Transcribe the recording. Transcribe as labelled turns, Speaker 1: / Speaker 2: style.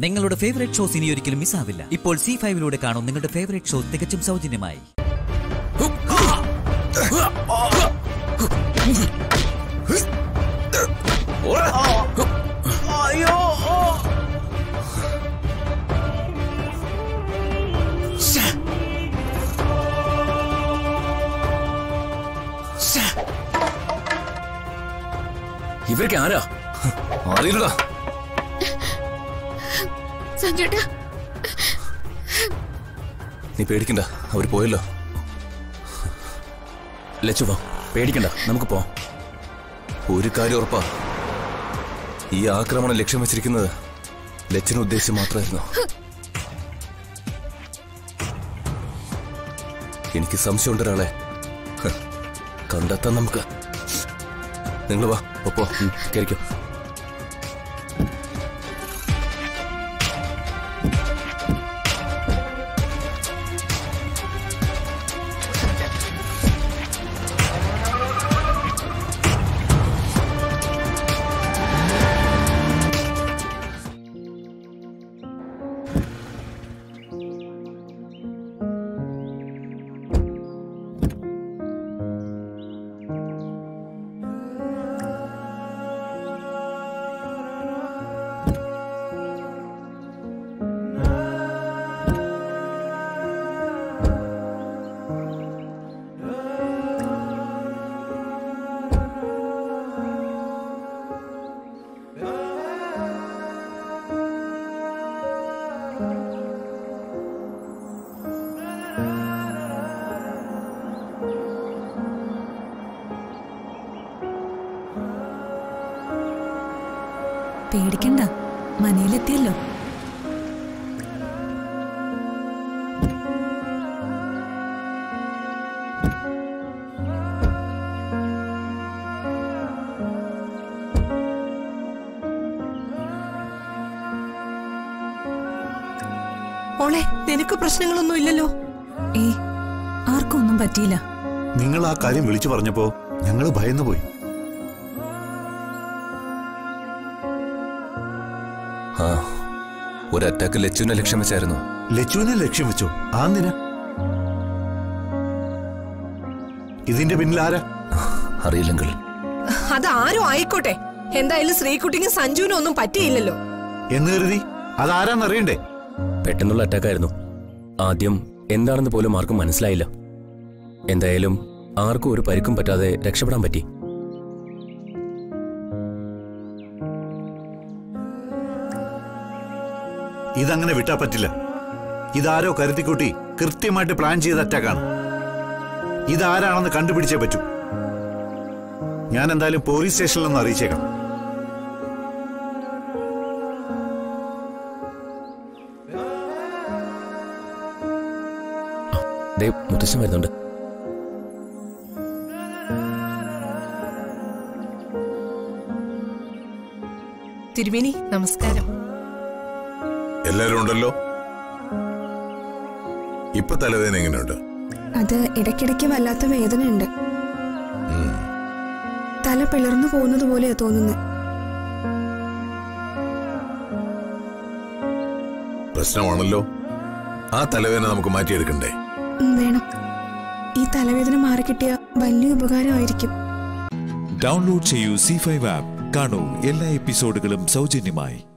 Speaker 1: നിങ്ങളുടെ favourite shows ഇനി ഒരിക്കലും മിസ്സാവില്ല ഇപ്പോൾ സി ഫൈവിലൂടെ കാണും നിങ്ങളുടെ ഫേവറേറ്റ് ഷോ തികച്ചും സൗജന്യമായി
Speaker 2: ഇവരൊക്കെ ആരാ
Speaker 3: അറിയില്ലടാ
Speaker 4: സഞ്ജുട്ടാ
Speaker 3: നീ പേടിക്കണ്ട അവർ പോയല്ലോ
Speaker 2: ലച്ചു വാ പേടിക്കണ്ട നമുക്ക് പോവാം
Speaker 3: ഒരു കാര്യം ഉറപ്പാ ഈ ആക്രമണം ലക്ഷ്യം വെച്ചിരിക്കുന്നത് ലച്ചിനെ ഉദ്ദേശിച്ച് മാത്രമായിരുന്നു എനിക്ക് സംശയമുണ്ട് ഒരാളെ ഹ്, കണ്ടെത്താൻ നമുക്ക് നിങ്ങൾ വാ ഒപ്പോ
Speaker 2: കേറിക്കോ
Speaker 5: പേടിക്കണ്ട മനയിലെത്തിയല്ലോ
Speaker 6: മോളെ നിനക്ക് പ്രശ്നങ്ങളൊന്നും ഇല്ലല്ലോ
Speaker 5: ഏ ആർക്കും ഒന്നും പറ്റിയില്ല
Speaker 7: നിങ്ങൾ ആ കാര്യം വിളിച്ചു പറഞ്ഞപ്പോ ഞങ്ങൾ ഭയന്നുപോയി
Speaker 3: ആ ഒരു അറ്റാക്ക് ലച്ചുവിനെ ലക്ഷ്യം വെച്ചായിരുന്നു
Speaker 7: ലച്ചുവിനെ ലക്ഷ്യം വെച്ചോ ആന്തിന് ഇതിന്റെ പിന്നിൽ ആരാ
Speaker 3: അറിയില്ലെങ്കിൽ
Speaker 6: അതാരും ആയിക്കോട്ടെ എന്തായാലും ശ്രീകുട്ടിക്കും സഞ്ജുവിനും ഒന്നും പറ്റിയില്ലല്ലോ
Speaker 7: എന്ന് കരുതി അതാരാന്നറിയണ്ടേ
Speaker 2: പെട്ടെന്നുള്ള അറ്റാക്കായിരുന്നു ആദ്യം എന്താണെന്ന് പോലും ആർക്കും മനസ്സിലായില്ല എന്തായാലും ആർക്കും ഒരു പരിക്കും പറ്റാതെ രക്ഷപ്പെടാൻ പറ്റി
Speaker 7: ഇതങ്ങനെ വിട്ടാ പറ്റില്ല ഇതാരോ കരുത്തിക്കൂട്ടി കൃത്യമായിട്ട് പ്ലാൻ ചെയ്ത അറ്റാക്കാണ് ഇതാരാണെന്ന് കണ്ടുപിടിച്ചേ പറ്റൂ ഞാൻ എന്തായാലും പോലീസ് സ്റ്റേഷനിൽ ഒന്ന് അറിയിച്ചേക്കാം
Speaker 2: ദേ മുത്തശ്ശൻ വരുന്നുണ്ട്
Speaker 6: തിരുമേനി നമസ്കാരം
Speaker 8: എല്ലാരും ഉണ്ടല്ലോ ഇപ്പൊ തലവേദന എങ്ങനെയുണ്ട്
Speaker 9: അത് ഇടയ്ക്കിടയ്ക്ക് വല്ലാത്ത വേദനയുണ്ട് തല പിളർന്നു പോകുന്നത് പോലെയാ തോന്നുന്നത്
Speaker 8: പ്രശ്നമാണല്ലോ ആ തലവേദന നമുക്ക് മാറ്റിയെടുക്കണ്ടേ
Speaker 9: ഉം, വേണം ഈ തലവേദന മാറിക്കിട്ടിയ വലിയ ഉപകാരമായിരിക്കും
Speaker 10: ഡൗൺലോഡ് ചെയ്യൂ സി ഫൈവ് ആപ്പ് കാണൂ എല്ലാ എപ്പിസോഡുകളും സൗജന്യമായി